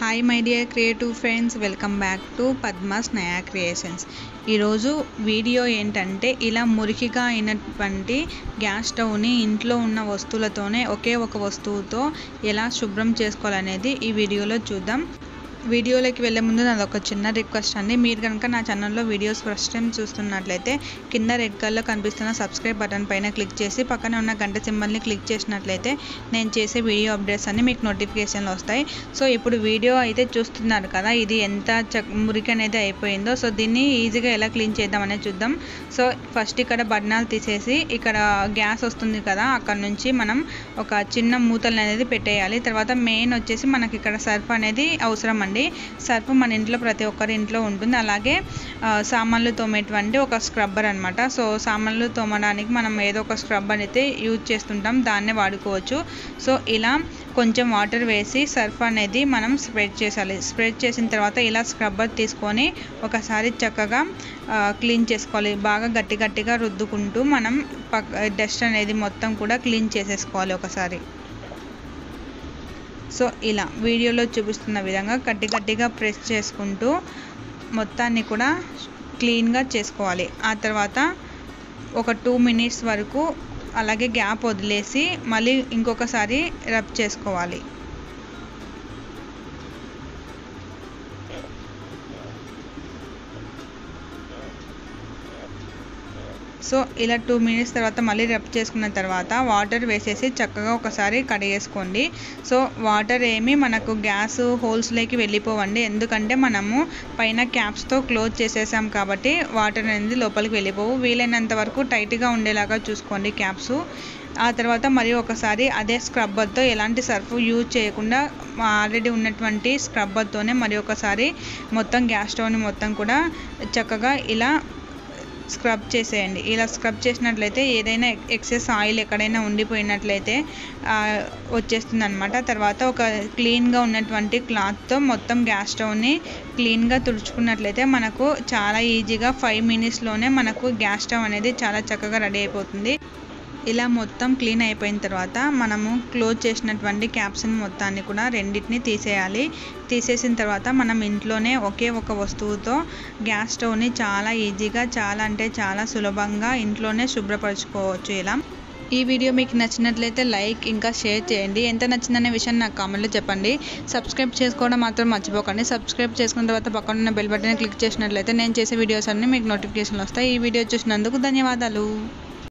hi my dear creative friends welcome back to Padma's Naya creations ఈరోజు video ఏంటంటే ఇలా మురికిగా అయినటువంటి గ్యాస్ స్టవ్ని ఇంట్లో ఉన్న వస్తువులతోనే ఒకే ఒక వస్తువుతో ఎలా శుభ్రం చేసుకోవాలనేది ఈ వీడియోలో చూద్దాం వీడియోలోకి వెళ్ళే ముందు నాది ఒక చిన్న రిక్వెస్ట్ అండి మీరు కనుక నా ఛానల్లో వీడియోస్ ఫస్ట్ టైం చూస్తున్నట్లయితే కింద రెడ్ కలర్లో కనిపిస్తున్న సబ్స్క్రైబ్ బటన్ పైన క్లిక్ చేసి పక్కనే ఉన్న గంట సింబల్ని క్లిక్ చేసినట్లయితే నేను చేసే వీడియో అప్డేట్స్ అన్ని మీకు నోటిఫికేషన్లు వస్తాయి సో ఇప్పుడు వీడియో అయితే చూస్తున్నారు కదా ఇది ఎంత చక్ మురికి అనేది అయిపోయిందో సో దీన్ని ఈజీగా ఎలా క్లీన్ చేద్దాం అనేది చూద్దాం సో ఫస్ట్ ఇక్కడ బడ్నాలు తీసేసి ఇక్కడ గ్యాస్ వస్తుంది కదా అక్కడ నుంచి మనం ఒక చిన్న మూతలు అనేది పెట్టేయాలి తర్వాత మెయిన్ వచ్చేసి మనకి ఇక్కడ సర్ఫ్ అనేది అవసరం అండి సర్ఫ్ మన ఇంట్లో ప్రతి ఒక్కరి ఇంట్లో ఉంటుంది అలాగే ఆ, సామాన్లు తోమేటువంటి ఒక స్క్రబ్బర్ అనమాట సో సామాన్లు తోమడానికి మనం ఏదో ఒక స్క్రబ్బర్ అయితే యూజ్ చేస్తుంటాం దాన్నే వాడుకోవచ్చు సో ఇలా కొంచెం వాటర్ వేసి సర్ఫ్ అనేది మనం స్ప్రెడ్ చేసాలి స్ప్రెడ్ చేసిన తర్వాత ఇలా స్క్రబ్బర్ తీసుకొని ఒకసారి చక్కగా క్లీన్ చేసుకోవాలి బాగా గట్టి గట్టిగా రుద్దుకుంటూ మనం పక్ డస్ట్ అనేది మొత్తం కూడా క్లీన్ చేసేసుకోవాలి ఒకసారి సో ఇలా వీడియోలో చూపిస్తున్న విధంగా గట్టి గట్టిగా ప్రెస్ చేసుకుంటూ మొత్తాన్ని కూడా క్లీన్గా చేసుకోవాలి ఆ తర్వాత ఒక టూ మినిట్స్ వరకు అలాగే గ్యాప్ వదిలేసి మళ్ళీ ఇంకొకసారి రబ్ చేసుకోవాలి సో ఇలా టూ మినిట్స్ తర్వాత మళ్ళీ రబ్ చేసుకున్న తర్వాత వాటర్ వేసేసి చక్కగా ఒకసారి కడిగేసుకోండి సో వాటర్ ఏమి మనకు గ్యాస్ హోల్స్లోకి వెళ్ళిపోవండి ఎందుకంటే మనము పైన క్యాప్స్తో క్లోజ్ చేసేసాం కాబట్టి వాటర్ అనేది లోపలికి వెళ్ళిపోవు వీలైనంత వరకు టైట్గా ఉండేలాగా చూసుకోండి క్యాప్స్ ఆ తర్వాత మరి ఒకసారి అదే స్క్రబ్బర్తో ఎలాంటి సర్ఫ్ యూజ్ చేయకుండా ఆల్రెడీ ఉన్నటువంటి స్క్రబ్బర్తోనే మరి ఒకసారి మొత్తం గ్యాస్ స్టవ్ని మొత్తం కూడా చక్కగా ఇలా స్క్రబ్ చేసేయండి ఇలా స్క్రబ్ చేసినట్లయితే ఏదైనా ఎక్సెస్ ఆయిల్ ఎక్కడైనా ఉండిపోయినట్లయితే వచ్చేస్తుంది అనమాట తర్వాత ఒక క్లీన్గా ఉన్నటువంటి క్లాత్తో మొత్తం గ్యాస్ స్టవ్ని క్లీన్గా తుడుచుకున్నట్లయితే మనకు చాలా ఈజీగా ఫైవ్ మినిట్స్లోనే మనకు గ్యాస్ స్టవ్ అనేది చాలా చక్కగా రెడీ అయిపోతుంది ఇలా మొత్తం క్లీన్ అయిపోయిన తర్వాత మనము క్లోజ్ చేసినటువంటి క్యాప్స్ని మొత్తాన్ని కూడా రెండింటిని తీసేయాలి తీసేసిన తర్వాత మనం ఇంట్లోనే ఒకే ఒక వస్తువుతో గ్యాస్ స్టవ్ని చాలా ఈజీగా చాలా అంటే చాలా సులభంగా ఇంట్లోనే శుభ్రపరచుకోవచ్చు ఇలా ఈ వీడియో మీకు నచ్చినట్లయితే లైక్ ఇంకా షేర్ చేయండి ఎంత నచ్చిందనే విషయాన్ని నాకు కామెంట్లో చెప్పండి సబ్స్క్రైబ్ చేసుకోవడం మాత్రం మర్చిపోకండి సబ్స్క్రైబ్ చేసుకున్న తర్వాత పక్కన ఉన్న బెల్ బటన్ క్లిక్ చేసినట్లయితే నేను చేసే వీడియోస్ అన్నీ మీకు నోటిఫికేషన్లు వస్తాయి ఈ వీడియో చూసినందుకు ధన్యవాదాలు